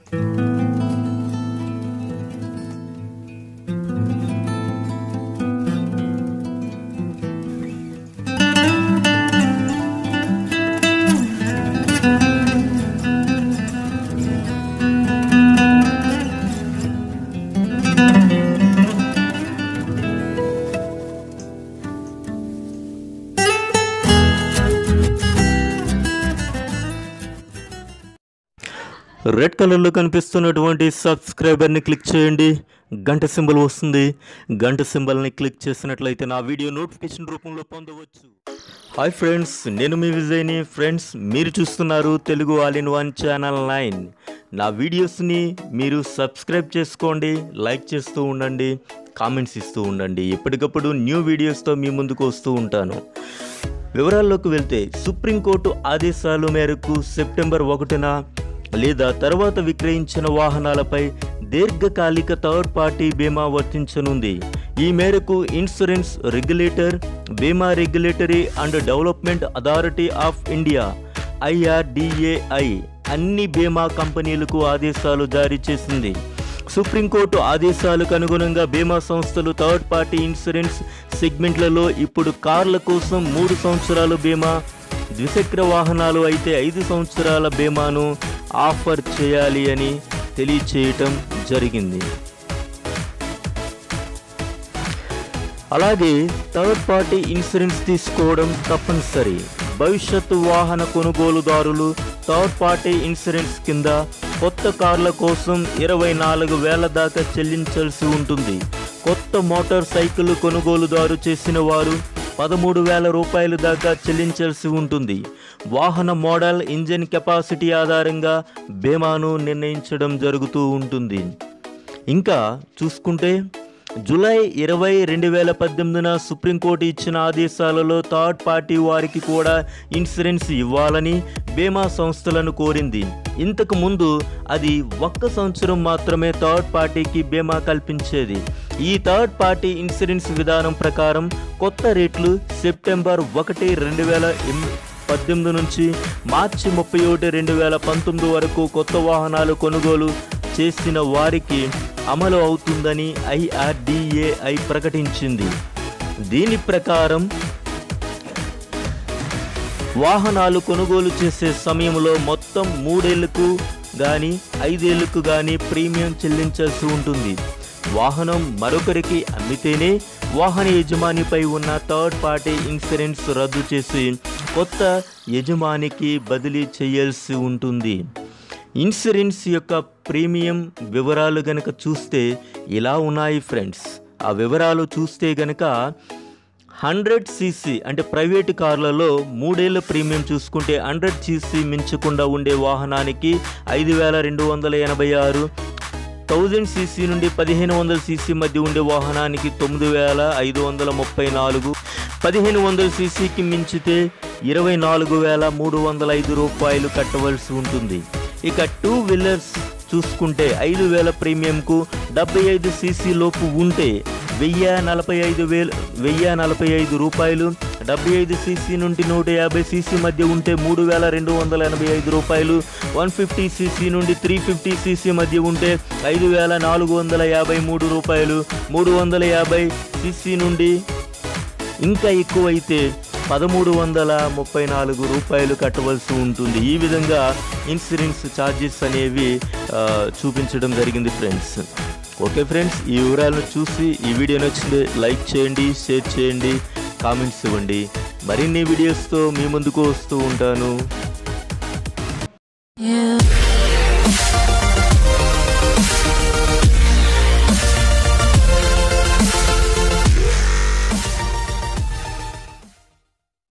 red కలర్లో కనిపిస్తున్నటువంటి సబ్స్క్రైబర్ని click చేయండి గంట సింబల్ వస్తుంది గంట సింబల్ని క్లిక్ చేసినట్లయితే నా వీడియో నోటిఫికేషన్ రూపంలో పొందవచ్చు హాయ్ ఫ్రెండ్స్ నేను మీ విజయ్ని ఫ్రెండ్స్ మీరు చూస్తున్నారు Telugu all in one channel nine నా వీడియోస్ని మీరు సబ్స్క్రైబ్ చేసుకోండి లైక్ చేస్తూ ఉండండి కామెంట్స్ ఇస్తూ ఉండండి ఎప్పటికప్పుడు న్యూ వీడియోస్తో మీ ముందుకు వస్తూ ఉంటాను వివరాల్లోకి వెళ్తే సుప్రీంకోర్టు ఆదేశాల మేరకు సెప్టెంబర్ ఒకటిన లేదా తర్వాత విక్రయించిన వాహనాలపై దీర్ఘకాలిక థర్డ్ పార్టీ బీమా వర్తించనుంది ఈ మేరకు ఇన్సూరెన్స్ రెగ్యులేటర్ బీమా regulatory and development authority of India IRDAI అన్ని బీమా కంపెనీలకు ఆదేశాలు జారీ చేసింది సుప్రీంకోర్టు ఆదేశాలకు అనుగుణంగా బీమా సంస్థలు థర్డ్ పార్టీ ఇన్సూరెన్స్ సెగ్మెంట్లలో ఇప్పుడు కార్ల కోసం మూడు సంవత్సరాలు బీమా ద్విచక్ర వాహనాలు అయితే ఐదు సంవత్సరాల బీమాను ఆఫర్ చేయాలి అని తెలియచేయటం జరిగింది అలాగే థర్డ్ పార్టీ ఇన్సూరెన్స్ తీసుకోవడం తప్పనిసరి భవిష్యత్తు వాహన కొనుగోలుదారులు థర్డ్ పార్టీ ఇన్సూరెన్స్ కింద కొత్త కార్ల కోసం ఇరవై నాలుగు వేల దాకా చెల్లించాల్సి ఉంటుంది కొత్త మోటార్ సైకిల్ కొనుగోలుదారు చేసిన వారు పదమూడు వేల రూపాయల దాకా చెల్లించాల్సి ఉంటుంది వాహన మోడల్ ఇంజిన్ కెపాసిటీ ఆధారంగా బీమాను నిర్ణయించడం జరుగుతూ ఉంటుంది ఇంకా చూసుకుంటే జూలై ఇరవై రెండు వేల పద్దెనిమిదిన సుప్రీంకోర్టు ఇచ్చిన ఆదేశాలలో థర్డ్ పార్టీ వారికి కూడా ఇన్సూరెన్స్ ఇవ్వాలని బీమా సంస్థలను కోరింది ఇంతకు ముందు అది ఒక్క సంవత్సరం మాత్రమే థర్డ్ పార్టీకి బీమా కల్పించేది ఈ థర్డ్ పార్టీ ఇన్సూరెన్స్ విధానం ప్రకారం కొత్త రేట్లు సెప్టెంబర్ ఒకటి రెండు వేల ఎనిమిది పద్దెనిమిది నుంచి మార్చి ముప్పై ఒకటి రెండు వేల పంతొమ్మిది వరకు కొత్త వాహనాలు కొనుగోలు చేసిన వారికి అమలు అవుతుందని ఐఆర్డిఏఐ ప్రకటించింది దీని ప్రకారం వాహనాలు కొనుగోలు చేసే సమయంలో మొత్తం మూడేళ్లకు కానీ ఐదేళ్లకు కానీ ప్రీమియం చెల్లించాల్సి ఉంటుంది వాహనం మరొకరికి అమ్మితేనే వాహన యజమానిపై ఉన్న థర్డ్ పార్టీ ఇన్సూరెన్స్ రద్దు చేసి కొత్త యజమానికి బదిలీ చేయాల్సి ఉంటుంది ఇన్సూరెన్స్ యొక్క ప్రీమియం వివరాలు గనక చూస్తే ఇలా ఉన్నాయి ఫ్రెండ్స్ ఆ వివరాలు చూస్తే గనక హండ్రెడ్ సీసీ అంటే ప్రైవేటు కార్లలో మూడేళ్ల ప్రీమియం చూసుకుంటే హండ్రెడ్ సీసీ మించకుండా ఉండే వాహనానికి ఐదు వేల రెండు వందల ఎనభై ఆరు థౌజండ్ సీసీ నుండి పదిహేను వందల సీసీ మధ్య ఉండే వాహనానికి తొమ్మిది వేల ఐదు వందల ముప్పై నాలుగు పదిహేను వందల సీసీకి మించితే ఇరవై నాలుగు వేల మూడు వందల ఐదు రూపాయలు కట్టవలసి ఉంటుంది ఇక టూ వీలర్స్ చూసుకుంటే ఐదు వేల ప్రీమియంకు డెబ్బై ఐదు సీసీ లోపు ఉంటే వెయ్యి నలభై ఐదు వేలు వెయ్యి నలభై ఐదు రూపాయలు డెబ్బై ఐదు సీసీ నుండి నూట యాభై సీసీ మధ్య ఉంటే మూడు వేల రెండు వందల ఎనభై ఐదు రూపాయలు వన్ ఫిఫ్టీ సీసీ నుండి త్రీ ఫిఫ్టీ సీసీ మధ్య ఉంటే ఐదు వేల నాలుగు వందల యాభై మూడు రూపాయలు మూడు వందల యాభై సీసీ నుండి ఇంకా ఎక్కువైతే పదమూడు వందల ముప్పై నాలుగు రూపాయలు కట్టవలసి ఉంటుంది ఈ విధంగా ఇన్సూరెన్స్ ఛార్జెస్ అనేవి ఆ, చూపించడం జరిగింది ఫ్రెండ్స్ ఓకే ఫ్రెండ్స్ ఈ వివరాలను చూసి ఈ వీడియో నచ్చింది లైక్ చేయండి షేర్ చేయండి కామెంట్స్ ఇవ్వండి మరిన్ని వీడియోస్తో మీ ముందుకు వస్తూ ఉంటాను